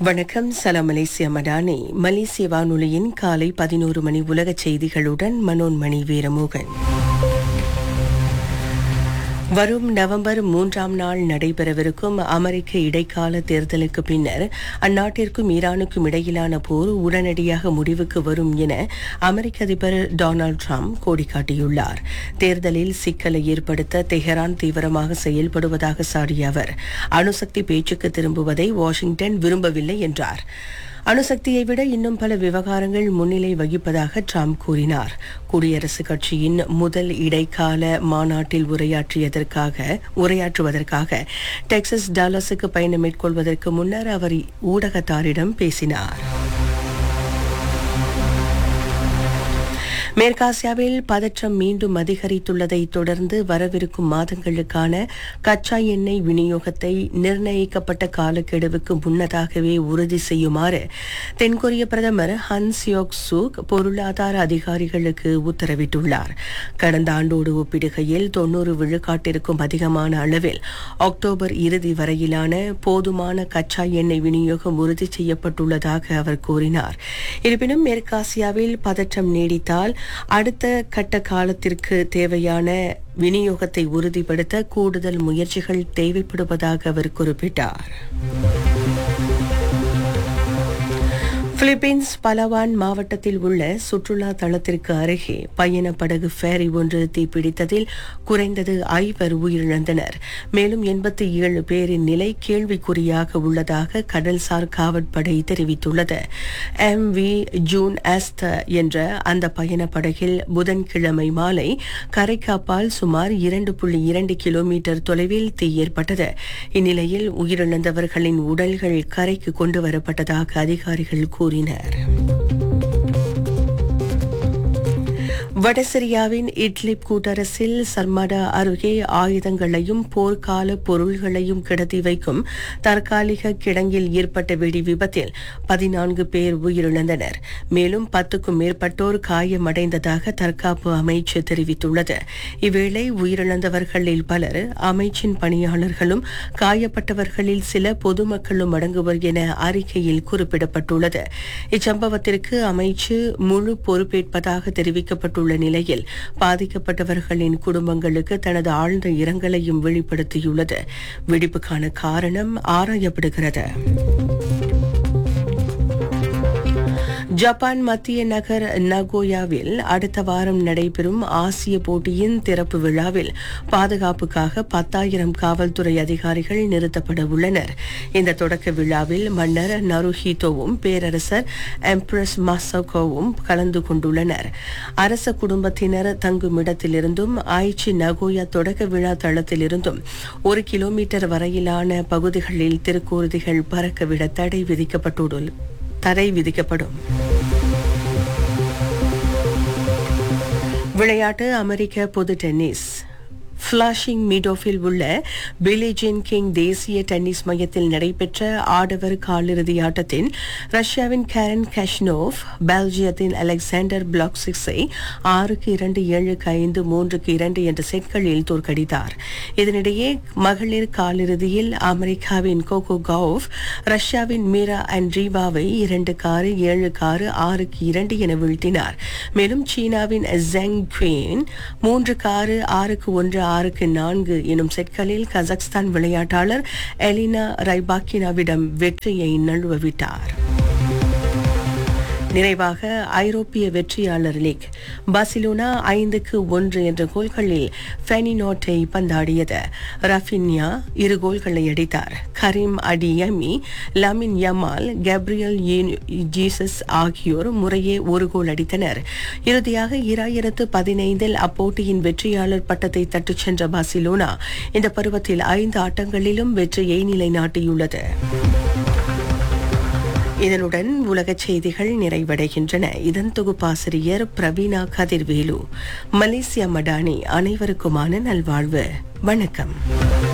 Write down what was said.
வணக்கம் சலாம் மலேசியா மடானி மலேசிய வானொலியின் காலை பதினோரு மணி உலக செய்திகளுடன் மனோன்மணி வீரமோகன் வரும் நவம்பர் மூன்றாம் நாள் நடைபெறவிருக்கும் அமெரிக்க இடைக்கால தேர்தலுக்கு பின்னர் அந்நாட்டிற்கும் ஈரானுக்கும் இடையிலான போர் உடனடியாக முடிவுக்கு வரும் என அமெரிக்க அதிபர் டொனால்டு ட்ரம்ப் கோடி காட்டியுள்ளார் தேர்தலில் சிக்கலை ஏற்படுத்த தெஹரான் தீவிரமாக செயல்படுவதாக சாடிய அவர் அணுசக்தி பேச்சுக்கு திரும்புவதை வாஷிங்டன் விரும்பவில்லை என்றார் அணுசக்தியை விட இன்னும் பல விவகாரங்கள் முன்னிலை வகிப்பதாக ட்ரம்ப் கூறினார் குடியரசுக் கட்சியின் முதல் இடைக்கால மாநாட்டில் உரையாற்றியதற்காக உரையாற்றுவதற்காக டெக்சஸ் டாலஸுக்கு பயணம் மேற்கொள்வதற்கு முன்னர் அவர் ஊடகத்தாரிடம் பேசினார் மேற்காசியாவில் பதற்றம் மீண்டும் அதிகரித்துள்ளதை தொடர்ந்து வரவிருக்கும் மாதங்களுக்கான கச்சா எண்ணெய் விநியோகத்தை நிர்ணயிக்கப்பட்ட காலக்கெடுவுக்கு முன்னதாகவே உறுதி செய்யுமாறு தென்கொரிய பிரதமர் ஹன் சியோக் சூக் பொருளாதார அதிகாரிகளுக்கு உத்தரவிட்டுள்ளார் கடந்த ஆண்டோடு ஒப்பிடுகையில் தொன்னூறு விழுக்காட்டிற்கும் அதிகமான அளவில் அக்டோபர் இறுதி வரையிலான போதுமான கச்சா எண்ணெய் விநியோகம் உறுதி செய்யப்பட்டுள்ளதாக அவர் கூறினார் இருப்பினும் மேற்காசியாவில் பதற்றம் நீடித்தால் அடுத்த கட்ட காலத்திற்கு தேவையான விநியோகத்தை உறுதிப்படுத்த கூடுதல் முயற்சிகள் தேவைப்படுவதாக அவர் குறிப்பிட்டார் பிலிப்பீன்ஸ் பலவான் மாவட்டத்தில் உள்ள சுற்றுலா தளத்திற்கு அருகே பயண படகு ஃபேரி ஒன்று தீப்பிடித்ததில் குறைந்தது ஐவர் உயிரிழந்தனர் மேலும் எண்பத்தி ஏழு பேரின் நிலை கேள்விக்குறியாக உள்ளதாக கடல்சார் காவற்படை தெரிவித்துள்ளது எம் வி ஜூன் ஆஸ்த என்ற அந்த பயண படகில் புதன்கிழமை மாலை கரைக்கு அப்பால் சுமார் இரண்டு புள்ளி இரண்டு கிலோமீட்டர் தொலைவில் தீ ஏற்பட்டது இந்நிலையில் உயிரிழந்தவர்களின் உடல்கள் கரைக்கு கொண்டு வரப்பட்டதாக அதிகாரிகள் கூறினர் வடசிரியாவின் இட்லிப் கூட்டரசில் சர்மடா அருகே ஆயுதங்களையும் போர்க்கால பொருள்களையும் கிடத்தி வைக்கும் தற்காலிக கிடங்கில் ஏற்பட்ட வெடி விபத்தில் பதினான்கு பேர் உயிரிழந்தனர் மேலும் பத்துக்கும் மேற்பட்டோர் காயமடைந்ததாக தற்காப்பு அமைச்சு தெரிவித்துள்ளது இவ்வேளை உயிரிழந்தவர்களில் பலர் அமைச்சின் பணியாளர்களும் காயப்பட்டவர்களில் சில பொதுமக்களும் அடங்குவர் என அறிக்கையில் குறிப்பிடப்பட்டுள்ளது இச்சம்பவத்திற்கு அமைச்சு முழு பொறுப்பேற்பதாக தெரிவிக்கப்பட்டுள்ள உள்ள நிலையில் பாதிக்கப்பட்டவர்களின் குடும்பங்களுக்கு தனது ஆழ்ந்த இரங்கலையும் வெளிப்படுத்தியுள்ளது வெடிப்புக்கான காரணம் ஆராயப்படுகிறது ஜப்பான் மத்திய நகர் நகோயாவில் அடுத்த வாரம் நடைபெறும் ஆசிய போட்டியின் திறப்பு விழாவில் பாதுகாப்புக்காக பத்தாயிரம் காவல்துறை அதிகாரிகள் நிறுத்தப்பட உள்ளனர் இந்த தொடக்க விழாவில் மன்னர் நருஹிதோவும் பேரரசர் எம்ப்ரஸ் மசோகோவும் கலந்து கொண்டுள்ளனர் அரச குடும்பத்தினர் தங்கும் இடத்திலிருந்தும் ஆய்ச்சி நகோயா தொடக்க விழா தளத்திலிருந்தும் ஒரு கிலோமீட்டர் வரையிலான பகுதிகளில் திருக்கூறுதிகள் பறக்கவிட தடை விதிக்கப்பட்டுள்ளது தடை விதிக்கப்படும் விளையாட்டு அமெரிக்க பொது டென்னிஸ் ஃபிளாஷிங் மீடோஃபில் உள்ள பிலிஜின் கிங் தேசிய டென்னிஸ் மையத்தில் நடைபெற்ற ஆடவர் காலிறுதி ஆட்டத்தில் ரஷ்யாவின் கேரன் கேஷ்னோவ் பெல்ஜியத்தின் அலெக்சாண்டர் பிளாக் சிக்ஸை ஆறுக்கு இரண்டு ஏழுக்கு ஐந்து மூன்றுக்கு இரண்டு என்ற செட்களில் தோற்கடித்தார் இதனிடையே மகளிர் காலிறுதியில் அமெரிக்காவின் கோகோ கவுஃப் ரஷ்யாவின் மீரா அண்ட்ரீவாவை இரண்டுக்கு ஆறு ஏழுக்கு ஆறு ஆறுக்கு இரண்டு என வீழ்த்தினார் மேலும் சீனாவின் ஜெங் குவேன் மூன்றுக்கு ஆறு ஆறுக்கு ஒன்று ஆறுக்கு நான்கு எனும் செட்களில் கஜகஸ்தான் விளையாட்டாளர் எலினா ரைபாக்கினாவிடம் வெற்றியை நழுவவிட்டார் நிறைவாக ஐரோப்பிய வெற்றியாளர் லீக் பார்சிலோனா ஐந்துக்கு ஒன்று என்ற கோல்களில் ஃபெனினோட்டை பந்தாடியது ரஃபின்யா இரு கோல்களை அடித்தார் Karim Adeyemi Lamine Yamal Gabriel Jesus ஆகியோர் முறையே ஒரு கோல் அடித்தனர் இறுதியாக இராயிரத்து பதினைந்தில் அப்போட்டியின் வெற்றியாளர் பட்டத்தை தட்டுச் சென்ற பார்சிலோனா இந்த பருவத்தில் ஐந்து ஆட்டங்களிலும் வெற்றியை நிலைநாட்டியுள்ளது இதனுடன் உலகச் செய்திகள் நிறைவடைகின்றன இதன் தொகுப்பாசிரியர் பிரவீனா கதிர்வேலு மலேசியா மடானி அனைவருக்குமான நல்வாழ்வு வணக்கம்